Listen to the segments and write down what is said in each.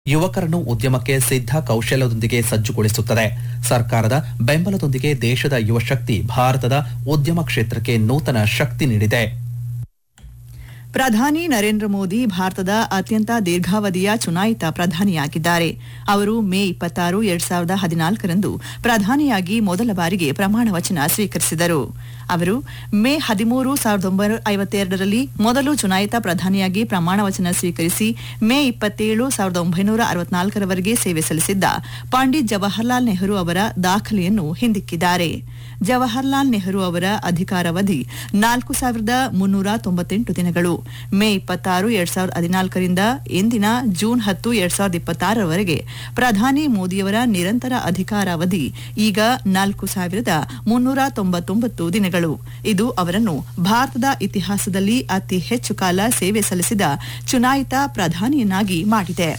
ಯುವಕರನ್ನು ಉದ್ಯಮಕ್ಕೆ ಸಿದ್ಧ ಕೌಶಲ್ಯದೊಂದಿಗೆ ಸಜ್ಜುಗೊಳಿಸುತ್ತದೆ ಸರ್ಕಾರದ ಬೆಂಬಲದೊಂದಿಗೆ ದೇಶದ ಯುವ ಶಕ್ತಿ ಭಾರತದ ಉದ್ಯಮ ಕ್ಷೇತ್ರಕ್ಕೆ ನೂತನ ಶಕ್ತಿ ನೀಡಿದೆ ಪ್ರಧಾನಿ ನರೇಂದ್ರ ಮೋದಿ ಭಾರತದ ಅತ್ಯಂತ ದೀರ್ಘಾವಧಿಯ ಚುನಾಯಿತ ಪ್ರಧಾನಿಯಾಗಿದ್ದಾರೆ ಅವರು ಮೇ ಇಪ್ಪತ್ತಾರು ಎರಡ್ ಸಾವಿರದ ಹದಿನಾಲ್ಕರಂದು ಪ್ರಧಾನಿಯಾಗಿ ಮೊದಲ ಬಾರಿಗೆ ಪ್ರಮಾಣ ವಚನ ಸ್ವೀಕರಿಸಿದರು ಅವರು ಮೇ ಹದಿಮೂರು ಸಾವಿರದ ಒಂಬೈನೂರ ಐವತ್ತೆರಡರಲ್ಲಿ ಮೊದಲು ಚುನಾಯಿತ ಪ್ರಧಾನಿಯಾಗಿ ಪ್ರಮಾಣ ವಚನ ಸ್ವೀಕರಿಸಿ ಮೇ ಇಪ್ಪತ್ತೇಳು ಸಾವಿರದ ಒಂಬೈನೂರ ಅರವತ್ನಾಲ್ಕರವರೆಗೆ ಸೇವೆ ಸಲ್ಲಿಸಿದ್ದ ಪಂಡಿತ್ ಜವಾಹರ್ಲಾಲ್ ನೆಹರು ಅವರ ದಾಖಲೆಯನ್ನು ಹಿಂದಿಕ್ಕಿದ್ದಾರೆ ಜವಾಹರ್ಲಾಲ್ ನೆಹರು ಅವರ ಅಧಿಕಾರಾವಧಿ ನಾಲ್ಕು ಸಾವಿರದ ಮುನ್ನೂರ ತೊಂಬತ್ತೆಂಟು ದಿನಗಳು ಮೇ ಇಪ್ಪತ್ತಾರು ಎರಡ್ ಸಾವಿರದ ಹದಿನಾಲ್ಕರಿಂದ ಇಂದಿನ ಜೂನ್ ಹತ್ತು ಎರಡ್ ಸಾವಿರದ ಇಪ್ಪತ್ತಾರರವರೆಗೆ ಪ್ರಧಾನಿ ಮೋದಿಯವರ ನಿರಂತರ ಅಧಿಕಾರಾವಧಿ ಈಗ ನಾಲ್ಕು ಸಾವಿರದ ಮುನ್ನೂರ ತೊಂಬತ್ತೊಂಬತ್ತು ದಿನಗಳು ಇದು ಅವರನ್ನು ಭಾರತದ ಇತಿಹಾಸದಲ್ಲಿ ಅತಿ ಹೆಚ್ಚು ಕಾಲ ಸೇವೆ ಸಲ್ಲಿಸಿದ ಚುನಾಯಿತ ಪ್ರಧಾನಿಯನ್ನಾಗಿ ಮಾಡಿದೆ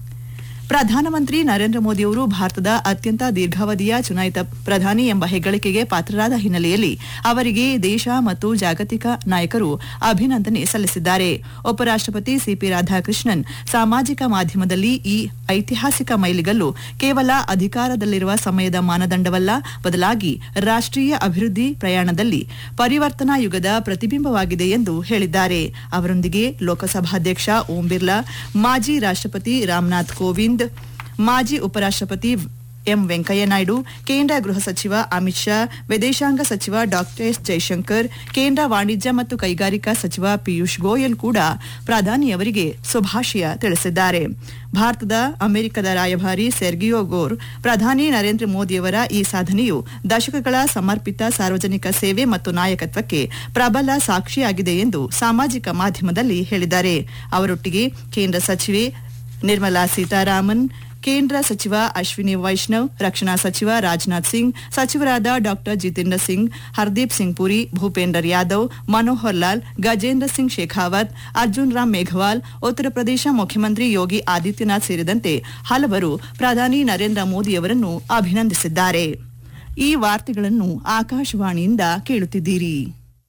ಪ್ರಧಾನಮಂತ್ರಿ ನರೇಂದ್ರ ಮೋದಿಯವರು ಭಾರತದ ಅತ್ಯಂತ ದೀರ್ಘಾವಧಿಯ ಚುನಾಯಿತ ಪ್ರಧಾನಿ ಎಂಬ ಹೆಗ್ಗಳಿಕೆಗೆ ಪಾತ್ರರಾದ ಹಿನ್ನೆಲೆಯಲ್ಲಿ ಅವರಿಗೆ ದೇಶ ಮತ್ತು ಜಾಗತಿಕ ನಾಯಕರು ಅಭಿನಂದನೆ ಸಲ್ಲಿಸಿದ್ದಾರೆ ಉಪರಾಷ್ಟಪತಿ ಸಿಪಿ ರಾಧಾಕೃಷ್ಣನ್ ಸಾಮಾಜಿಕ ಮಾಧ್ಯಮದಲ್ಲಿ ಈ ಐತಿಹಾಸಿಕ ಮೈಲಿಗಲ್ಲು ಕೇವಲ ಅಧಿಕಾರದಲ್ಲಿರುವ ಸಮಯದ ಮಾನದಂಡವಲ್ಲ ಬದಲಾಗಿ ರಾಷ್ಟೀಯ ಅಭಿವೃದ್ಧಿ ಪ್ರಯಾಣದಲ್ಲಿ ಪರಿವರ್ತನಾ ಯುಗದ ಪ್ರತಿಬಿಂಬವಾಗಿದೆ ಎಂದು ಹೇಳಿದ್ದಾರೆ ಅವರೊಂದಿಗೆ ಲೋಕಸಭಾಧ್ಯಕ್ಷ ಓಂ ಬಿರ್ಲಾ ಮಾಜಿ ರಾಷ್ಟಪತಿ ರಾಮನಾಥ್ ಕೋವಿಂದ್ ಮಾಜಿ ಉಪರಾಷ್ಟಪತಿ ಎಂ ವೆಂಕಯ್ಯನಾಯ್ಡು ಕೇಂದ್ರ ಗೃಹ ಸಚಿವ ಅಮಿತ್ ಶಾ ವಿದೇಶಾಂಗ ಸಚಿವ ಡಾಕ್ಟರ್ ಎಸ್ ಜೈಶಂಕರ್ ಕೇಂದ್ರ ವಾಣಿಜ್ಯ ಮತ್ತು ಕೈಗಾರಿಕಾ ಸಚಿವ ಪಿಯೂಷ್ ಗೋಯಲ್ ಕೂಡ ಪ್ರಧಾನಿಯವರಿಗೆ ಶುಭಾಶಯ ತಿಳಿಸಿದ್ದಾರೆ ಭಾರತದ ಅಮೆರಿಕದ ರಾಯಭಾರಿ ಸೆರ್ಗಿಯೋ ಗೋರ್ ಪ್ರಧಾನಿ ನರೇಂದ್ರ ಮೋದಿಯವರ ಈ ಸಾಧನೆಯು ದಶಕಗಳ ಸಮರ್ಪಿತ ಸಾರ್ವಜನಿಕ ಸೇವೆ ಮತ್ತು ನಾಯಕತ್ವಕ್ಕೆ ಪ್ರಬಲ ಸಾಕ್ಷಿಯಾಗಿದೆ ಎಂದು ಸಾಮಾಜಿಕ ಮಾಧ್ಯಮದಲ್ಲಿ ಹೇಳಿದ್ದಾರೆ ಅವರೊಟ್ಟಿಗೆ ಕೇಂದ್ರ ಸಚಿವೆ ನಿರ್ಮಲಾ ಸೀತಾರಾಮನ್ ಕೇಂದ್ರ ಸಚಿವ ಅಶ್ವಿನಿ ವೈಷ್ಣವ್ ರಕ್ಷಣಾ ಸಚಿವ ರಾಜನಾಥ್ ಸಿಂಗ್ ಸಚಿವರಾದ ಡಾಕ್ಟರ್ ಜಿತೇಂದ್ರ ಸಿಂಗ್ ಹರ್ದೀಪ್ ಸಿಂಗ್ ಪುರಿ ಭೂಪೇಂದರ್ ಯಾದವ್ ಮನೋಹರ್ ಲಾಲ್ ಗಜೇಂದ್ರ ಸಿಂಗ್ ಶೇಖಾವತ್ ಅರ್ಜುನ್ ರಾಮ್ ಮೇಘವಾಲ್ ಉತ್ತರ ಪ್ರದೇಶ ಮುಖ್ಯಮಂತ್ರಿ ಯೋಗಿ ಆದಿತ್ಯನಾಥ್ ಸೇರಿದಂತೆ ಹಲವರು ಪ್ರಧಾನಿ ನರೇಂದ್ರ ಮೋದಿಯವರನ್ನು ಅಭಿನಂದಿಸಿದ್ದಾರೆ ಈ ವಾರ್ತೆಗಳನ್ನು ಆಕಾಶವಾಣಿಯಿಂದ ಕೇಳುತ್ತಿದ್ದೀರಿ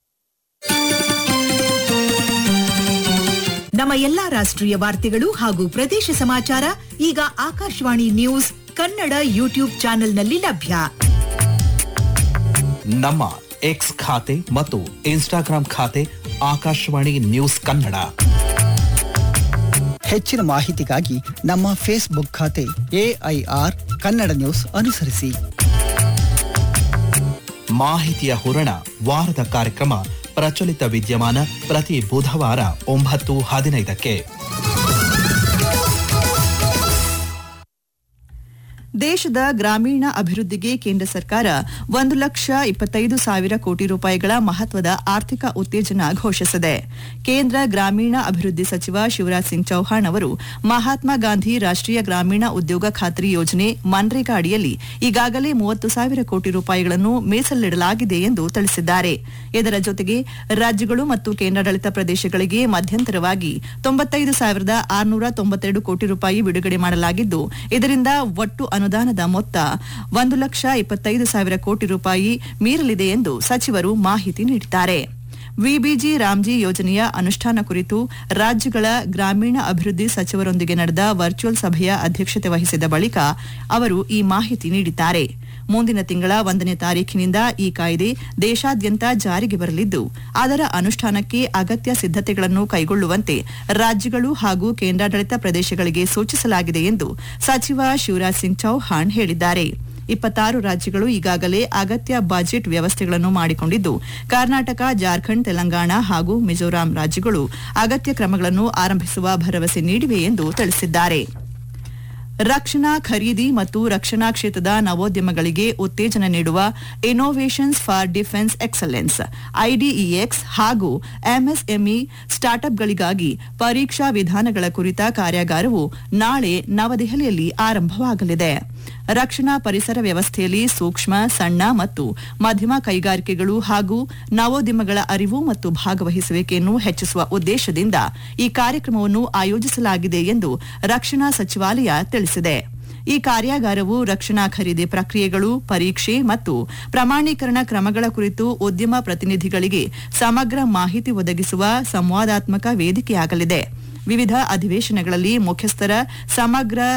ನಮ್ಮ ಎಲ್ಲಾ ರಾಷ್ಟ್ರೀಯ ವಾರ್ತೆಗಳು ಹಾಗೂ ಪ್ರದೇಶ ಸಮಾಚಾರ ಈಗ ಆಕಾಶವಾಣಿ ನ್ಯೂಸ್ ಕನ್ನಡ ಯೂಟ್ಯೂಬ್ ಚಾನೆಲ್ನಲ್ಲಿ ಲಭ್ಯ ನಮ್ಮ ಎಕ್ಸ್ ಖಾತೆ ಮತ್ತು ಇನ್ಸ್ಟಾಗ್ರಾಂ ಖಾತೆ ಆಕಾಶವಾಣಿ ನ್ಯೂಸ್ ಕನ್ನಡ ಹೆಚ್ಚಿನ ಮಾಹಿತಿಗಾಗಿ ನಮ್ಮ ಫೇಸ್ಬುಕ್ ಖಾತೆ ಎಐಆರ್ ಕನ್ನಡ ನ್ಯೂಸ್ ಅನುಸರಿಸಿ ಮಾಹಿತಿಯ ಹೂರಣ ವಾರದ ಕಾರ್ಯಕ್ರಮ ಪ್ರಚಲಿತ ವಿದ್ಯಮಾನ ಪ್ರತಿ ಬುಧವಾರ ಒಂಬತ್ತು ಹದಿನೈದಕ್ಕೆ ದೇಶದ ಗ್ರಾಮೀಣ ಅಭಿವೃದ್ಧಿಗೆ ಕೇಂದ್ರ ಸರ್ಕಾರ ಒಂದು ಲಕ್ಷ ಇಪ್ಪತ್ತೈದು ಸಾವಿರ ಕೋಟಿ ರೂಪಾಯಿಗಳ ಮಹತ್ವದ ಆರ್ಥಿಕ ಉತ್ತೇಜನ ಘೋಷಿಸಿದೆ ಕೇಂದ್ರ ಗ್ರಾಮೀಣ ಅಭಿವೃದ್ಧಿ ಸಚಿವ ಶಿವರಾಜ್ ಸಿಂಗ್ ಚೌಹಾಣ್ ಅವರು ಮಹಾತ್ಮ ಗಾಂಧಿ ರಾಷ್ಟೀಯ ಗ್ರಾಮೀಣ ಉದ್ಯೋಗ ಖಾತ್ರಿ ಯೋಜನೆ ಮನ್ರೇಗಾ ಅಡಿಯಲ್ಲಿ ಈಗಾಗಲೇ ಮೂವತ್ತು ಸಾವಿರ ಕೋಟಿ ರೂಪಾಯಿಗಳನ್ನು ಮೀಸಲಿಡಲಾಗಿದೆ ಎಂದು ತಿಳಿಸಿದ್ದಾರೆ ಇದರ ಜೊತೆಗೆ ರಾಜ್ಯಗಳು ಮತ್ತು ಕೇಂದ್ರಾಡಳಿತ ಪ್ರದೇಶಗಳಿಗೆ ಮಧ್ಯಂತರವಾಗಿ ತೊಂಬತ್ತೈದು ಸಾವಿರದ ಆರುನೂರ ತೊಂಬತ್ತೆರಡು ಕೋಟಿ ರೂಪಾಯಿ ಬಿಡುಗಡೆ ಮಾಡಲಾಗಿದ್ದು ಇದರಿಂದ ಒಟ್ಟು ಅನುದಾನದ ಮೊತ್ತ ಒಂದು ಲಕ್ಷ ಇಪ್ಪತ್ತೈದು ಸಾವಿರ ಕೋಟಿ ರೂಪಾಯಿ ಮೀರಲಿದೆ ಎಂದು ಸಚಿವರು ಮಾಹಿತಿ ನೀಡಿದ್ದಾರೆ ವಿಬಿಜಿ ರಾಮ್ಜಿ ಯೋಜನೆಯ ಅನುಷ್ಠಾನ ಕುರಿತು ರಾಜ್ಯಗಳ ಗ್ರಾಮೀಣ ಅಭಿವೃದ್ಧಿ ಸಚಿವರೊಂದಿಗೆ ನಡೆದ ವರ್ಚುವಲ್ ಸಭೆಯ ಅಧ್ಯಕ್ಷತೆ ವಹಿಸಿದ ಬಳಿಕ ಅವರು ಈ ಮಾಹಿತಿ ನೀಡಿದ್ದಾರೆ ಮುಂದಿನ ತಿಂಗಳ ಒಂದನೇ ತಾರೀಖಿನಿಂದ ಈ ಕಾಯ್ದೆ ದೇಶಾದ್ಯಂತ ಜಾರಿಗೆ ಬರಲಿದ್ದು ಅದರ ಅನುಷ್ಠಾನಕ್ಕೆ ಅಗತ್ಯ ಸಿದ್ಧತೆಗಳನ್ನು ಕೈಗೊಳ್ಳುವಂತೆ ರಾಜ್ಯಗಳು ಹಾಗೂ ಕೇಂದ್ರಾಡಳಿತ ಪ್ರದೇಶಗಳಿಗೆ ಸೂಚಿಸಲಾಗಿದೆ ಎಂದು ಸಚಿವ ಶಿವರಾಜ್ ಸಿಂಗ್ ಚೌಹಾಣ್ ಹೇಳಿದ್ದಾರೆ ಇಪ್ಪತ್ತಾರು ರಾಜ್ಯಗಳು ಈಗಾಗಲೇ ಅಗತ್ಯ ಬಜೆಟ್ ವ್ಯವಸ್ಥೆಗಳನ್ನು ಮಾಡಿಕೊಂಡಿದ್ದು ಕರ್ನಾಟಕ ಜಾರ್ಖಂಡ್ ತೆಲಂಗಾಣ ಹಾಗೂ ಮಿಜೋರಾಂ ರಾಜ್ಯಗಳು ಅಗತ್ಯ ಕ್ರಮಗಳನ್ನು ಆರಂಭಿಸುವ ಭರವಸೆ ನೀಡಿವೆ ಎಂದು ತಿಳಿಸಿದ್ದಾರೆ ರಕ್ಷಣಾ ಖರೀದಿ ಮತ್ತು ರಕ್ಷಣಾ ಕ್ಷೇತ್ರದ ನವೋದ್ಯಮಗಳಿಗೆ ಉತ್ತೇಜನ ನೀಡುವ innovations for defence excellence IDEX ಹಾಗೂ ಎಂಎಸ್ಎಂಇ ಸ್ಟಾರ್ಟ್ಅಪ್ಗಳಿಗಾಗಿ ಪರೀಕ್ಷಾ ವಿಧಾನಗಳ ಕುರಿತ ಕಾರ್ಯಾಗಾರವು ನಾಳೆ ನವದೆಹಲಿಯಲ್ಲಿ ಆರಂಭವಾಗಲಿದೆ ರಕ್ಷಣಾ ಪರಿಸರ ವ್ಯವಸ್ಥೆಯಲ್ಲಿ ಸೂಕ್ಷ್ಮ ಸಣ್ಣ ಮತ್ತು ಮಧ್ಯಮ ಕೈಗಾರಿಕೆಗಳು ಹಾಗೂ ನವೋದ್ಯಮಗಳ ಅರಿವು ಮತ್ತು ಭಾಗವಹಿಸುವಿಕೆಯನ್ನು ಹೆಚ್ಚಿಸುವ ಉದ್ದೇಶದಿಂದ ಈ ಕಾರ್ಯಕ್ರಮವನ್ನು ಆಯೋಜಿಸಲಾಗಿದೆ ಎಂದು ರಕ್ಷಣಾ ಸಚಿವಾಲಯ ತಿಳಿಸಿದೆ ಈ ಕಾರ್ಯಾಗಾರವು ರಕ್ಷಣಾ ಖರೀದಿ ಪ್ರಕ್ರಿಯೆಗಳು ಪರೀಕ್ಷೆ ಮತ್ತು ಪ್ರಮಾಣೀಕರಣ ಕ್ರಮಗಳ ಕುರಿತು ಉದ್ಯಮ ಪ್ರತಿನಿಧಿಗಳಿಗೆ ಸಮಗ್ರ ಮಾಹಿತಿ ಒದಗಿಸುವ ಸಂವಾದಾತ್ಮಕ ವೇದಿಕೆಯಾಗಲಿದೆ ವಿವಿಧ ಅಧಿವೇಶನಗಳಲ್ಲಿ ಮುಖ್ಯಸ್ಥರ ಸಮಗ್ರ